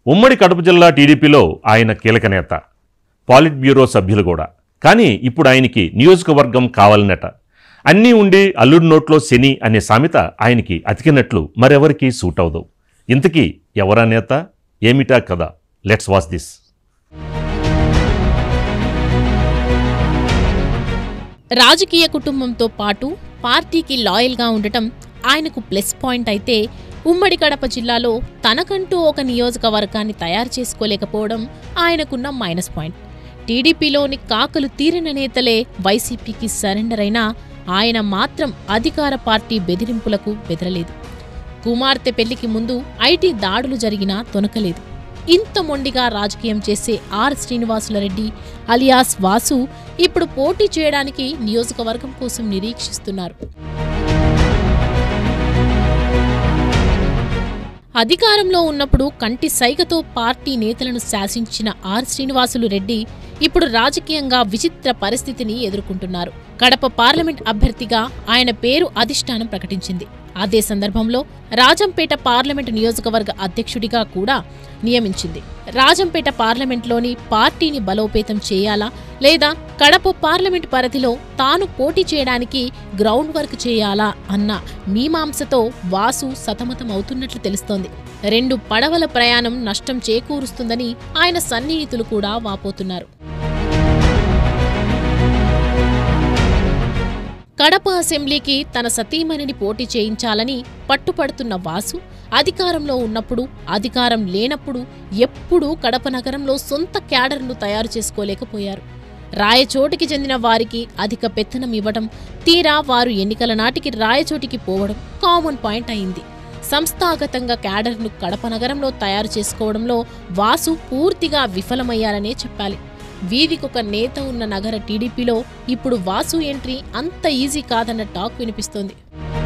ఉమ్మడి కడప జిల్లా టీడీపీలో ఆయన కీలక నేత పాలిట్ బ్యూరో సభ్యులు కూడా కానీ ఇప్పుడు ఆయనకి నియోజకవర్గం కావాలనట అన్నీ ఉండి అల్లుడి నోట్లో శని అనే సామెత ఆయనకి అతికినట్లు మరెవరికీ సూట్ అవదు ఇంతకీ ఎవరా నేత ఏమిటా కదా లెట్స్ వాచ్ దిస్ రాజకీయ కుటుంబంతో పాటు పార్టీకి లాయల్గా ఉండటం ఆయనకు ప్లస్ పాయింట్ అయితే ఉమ్మడి కడప జిల్లాలో తనకంటూ ఒక నియోజకవర్గాన్ని తయారు చేసుకోలేకపోవడం ఆయనకున్న మైనస్ పాయింట్ టీడీపీలోని కాకలు తీరిన నేతలే వైసీపీకి సరెండర్ అయినా ఆయన మాత్రం అధికార పార్టీ బెదిరింపులకు బెదరలేదు కుమార్తె పెళ్లికి ముందు ఐటీ దాడులు జరిగినా తొనకలేదు ఇంత మొండిగా రాజకీయం చేసే ఆర్ శ్రీనివాసులరెడ్డి అలియాస్ వాసు ఇప్పుడు పోటీ చేయడానికి నియోజకవర్గం కోసం నిరీక్షిస్తున్నారు అధికారంలో ఉన్నప్పుడు కంటి సైగతో పార్టీ నేతలను శాసించిన ఆర్ శ్రీనివాసులు రెడ్డి ఇప్పుడు రాజకీయంగా విచిత్ర పరిస్థితిని ఎదుర్కొంటున్నారు కడప పార్లమెంట్ అభ్యర్థిగా ఆయన పేరు అధిష్టానం ప్రకటించింది అదే సందర్భంలో రాజంపేట పార్లమెంటు నియోజకవర్గ అధ్యక్షుడిగా కూడా నియమించింది రాజంపేట పార్లమెంట్లోని పార్టీని బలోపేతం చేయాలా లేదా కడప పార్లమెంట్ పరిధిలో తాను పోటీ చేయడానికి గ్రౌండ్ వర్క్ చేయాలా అన్న మీమాంసతో వాసు సతమతం అవుతున్నట్లు తెలుస్తోంది రెండు పడవల ప్రయాణం నష్టం చేకూరుస్తుందని ఆయన సన్నిహితులు కూడా వాపోతున్నారు కడప అసెంబ్లీకి తన సతీమణిని పోటీ చేయించాలని పట్టుపడుతున్న వాసు అధికారంలో ఉన్నప్పుడు అధికారం లేనప్పుడు ఎప్పుడూ కడప నగరంలో సొంత క్యాడర్ను తయారు చేసుకోలేకపోయారు రాయచోటికి చెందిన వారికి అధిక పెత్తనం ఇవ్వడం తీరా వారు ఎన్నికల నాటికి రాయచోటికి పోవడం కామన్ పాయింట్ అయింది సంస్థాగతంగా క్యాడర్ను కడప నగరంలో తయారు చేసుకోవడంలో వాసు పూర్తిగా విఫలమయ్యారనే చెప్పాలి వీధికొక నేత ఉన్న నగర టీడీపీలో ఇప్పుడు వాసు ఎంట్రీ అంత ఈజీ కాదన్న టాక్ వినిపిస్తోంది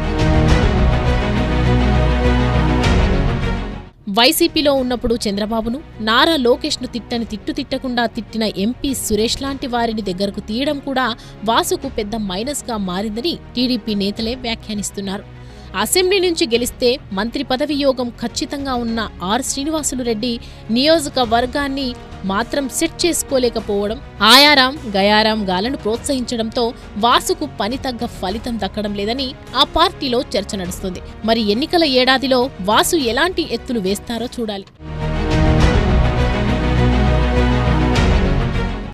వైసీపీలో ఉన్నప్పుడు చంద్రబాబును నారా లోకేష్ను తిట్టని తిట్టు తిట్టకుండా తిట్టిన ఎంపీ సురేష్ లాంటి వారిని దగ్గరకు తీయడం కూడా వాసుకు పెద్ద మైనస్గా మారిందని టీడీపీ నేతలే వ్యాఖ్యానిస్తున్నారు అసెంబ్లీ నుంచి గెలిస్తే మంత్రి పదవి యోగం ఖచ్చితంగా ఉన్న ఆర్ శ్రీనివాసులు రెడ్డి నియోజకవర్గాన్ని మాత్రం సెట్ చేసుకోలేకపోవడం ఆయారాం గయారాం గాలను ప్రోత్సహించడంతో వాసుకు పని తగ్గ ఫలితం దక్కడం లేదని ఆ పార్టీలో చర్చ నడుస్తుంది మరి ఎన్నికల ఏడాదిలో వాసు ఎలాంటి ఎత్తులు వేస్తారో చూడాలి